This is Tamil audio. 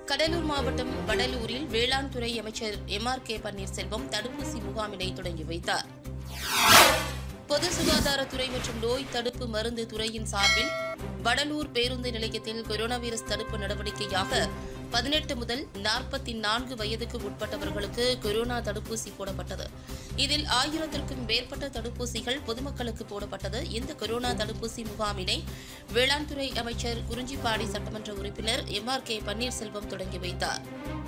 கடலூர் மாவட்டம் வடலூரில் வேளாண் துறை அமைச்சர் எம் ஆர் கே பன்னீர்செல்வம் தடுப்பூசி முகாமினை தொடங்கி வைத்தார் பொது சுகாதாரத்துறை மற்றும் நோய் தடுப்பு மருந்து துறையின் சார்பில் வடலூர் பேருந்து நிலையத்தில் கொரோனா வைரஸ் தடுப்பு நடவடிக்கையாக பதினெட்டு முதல் நாற்பத்தி நான்கு வயதுக்கு உட்பட்டவர்களுக்கு கொரோனா தடுப்பூசி போடப்பட்டது இதில் ஆயிரத்திற்கும் மேற்பட்ட தடுப்பூசிகள் பொதுமக்களுக்கு போடப்பட்டது இந்த கொரோனா தடுப்பூசி முகாமினை வேளாண் துறை அமைச்சர் குறிஞ்சிப்பாடி சட்டமன்ற உறுப்பினர் எம் ஆர் கே பன்னீர்செல்வம் தொடங்கி வைத்தார்